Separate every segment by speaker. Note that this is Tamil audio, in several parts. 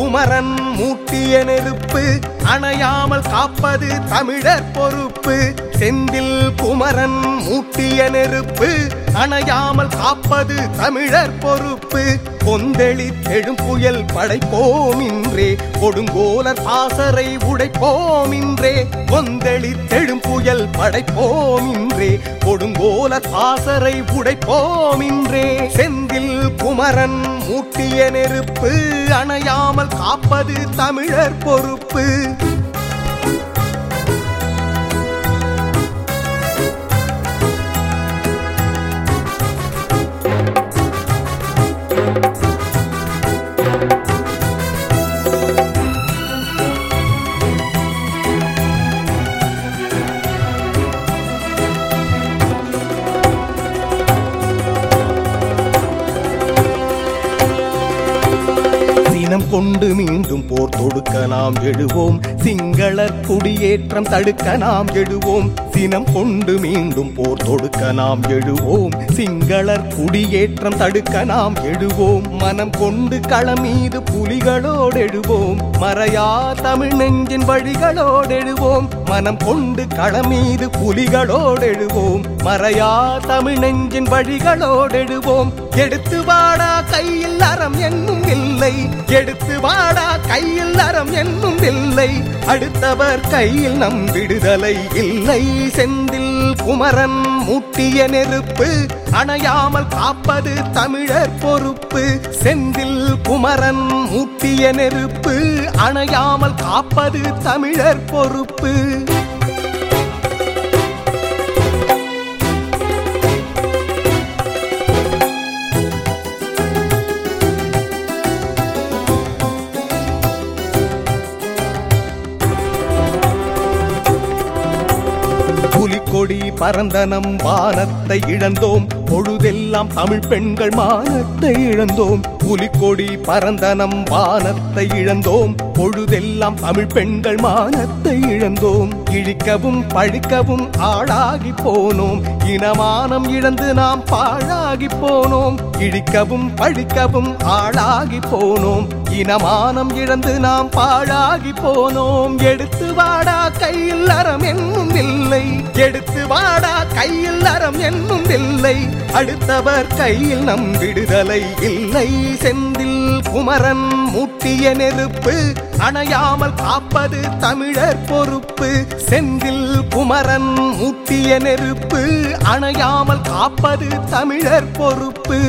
Speaker 1: குமரன் மூட்டிய நெருப்பு அணையாமல் காப்பது தமிழர் பொறுப்பு செந்தில் குமரன் மூட்டிய நெருப்பு அணையாமல் காப்பது தமிழர் பொறுப்பு கொந்தளி தெழும் புயல் படைப்போம் இன்றே கொடுங்கோலர் பாசறை உடைப்போம் இன்றே கொந்தளி தெழும் புயல் படைப்போம் இன்றே கொடுங்கோலர் பாசறை உடைப்போம் இன்றே செந்தில் குமரன் மூட்டிய நெருப்பு அணையாமல் காப்பது தமிழர் பொறுப்பு சினம் கொண்டு மீண்டும் போர் தொடுக்க நாம் எழுவோம் சிங்களர் குடியேற்றம் தடுக்க நாம் எழுவோம் சினம் கொண்டு மீண்டும் போர் தொடுக்க நாம் எழுவோம் சிங்களர் குடியேற்றம் தடுக்க நாம் எழுவோம் மனம் கொண்டு களம் மீது புலிகளோடு எழுவோம் மறையா தமிழ் நெஞ்சின் வழிகளோடு எழுவோம் மனம் கொண்டு களம் மீது புலிகளோடு எழுவோம் மறையா தமிழ் நெஞ்சின் வழிகளோடு எழுவோம் எடுத்து வாடா கையில் அறம் என்னும் இல்லை எடுத்து வாடா கையில் அறம் என்னும் இல்லை அடுத்தவர் கையில் நம் விடுதலை இல்லை செந்தில் குமரன் மூட்டிய நெருப்பு அணையாமல் காப்பது தமிழர் பொறுப்பு செந்தில் குமரன் மூட்டிய நெருப்பு அணையாமல் காப்பது தமிழர் பொறுப்பு புலிக்கொடி பரந்தனம் வானத்தை இழந்தோம் பொழுதெல்லாம் தமிழ் பெண்கள் மானத்தை இழந்தோம் புலிக்கொடி பரந்தனம் வானத்தை இழந்தோம் பொழுதெல்லாம் தமிழ் பெண்கள் மானத்தை இழந்தோம் இழிக்கவும் பழிக்கவும் ஆளாகி போனோம் இனமானம் இழந்து நாம் பாழாகி போனோம் இழிக்கவும் பழிக்கவும் ஆளாகி போனோம் இனமானம் இழந்து நாம் பாழாகி போனோம் எடுத்து வாடா கையில் அறம் என்னும் இல்லை எடுத்து வாடா கையில் அறம் என்னும் இல்லை அடுத்தவர் கையில் நம் விடுதலை இல்லை செந்தில் குமரன் மூட்டிய நெருப்பு அணையாமல் காப்பது தமிழர் பொறுப்பு செந்தில் குமரன் மூட்டிய நெருப்பு அணையாமல் காப்பது தமிழர் பொறுப்பு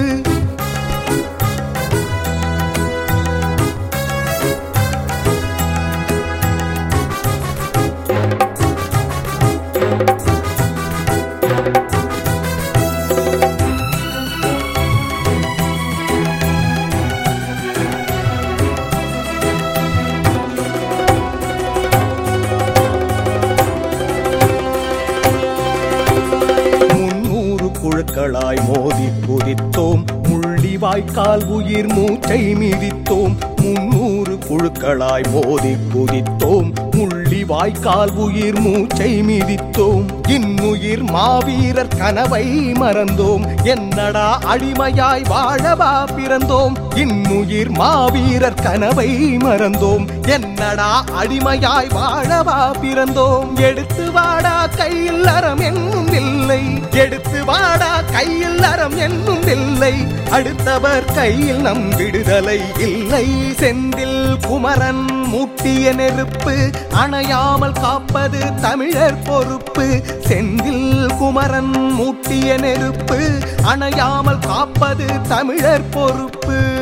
Speaker 1: முன்னூறு குழுக்களாய் மோதி குதித்தோம் முள்ளிவாய்க்கால் உயிர் மூச்சை மிதித்தோம் முன்னூறு குழுக்களாய் மோதி குதித்தோம் முள்ளிவாய்க்கால் உயிர் மூச்சை மிதித்தோம் இன்னுயிர் மாவீரர் கனவை மறந்தோம் என்னடா அடிமையாய் வாழவா பிறந்தோம் இன்னுயிர் மாவீரர் கனவை மறந்தோம் என்னடா அடிமையாய் வாழவா பிறந்தோம் எடுத்து வாடா கையில் அறம் என்னும் இல்லை எடுத்து வாடா கையில் அறம் என்னும் இல்லை அடுத்தவர் கையில் நம் விடுதலை இல்லை செந்தில் குமரன் மூட்டிய நெருப்பு அணையாமல் காப்பது தமிழர் பொறுப்பு செந்தில் குமரன் மூட்டிய நெருப்பு அணையாமல் காப்பது தமிழர் பொறுப்பு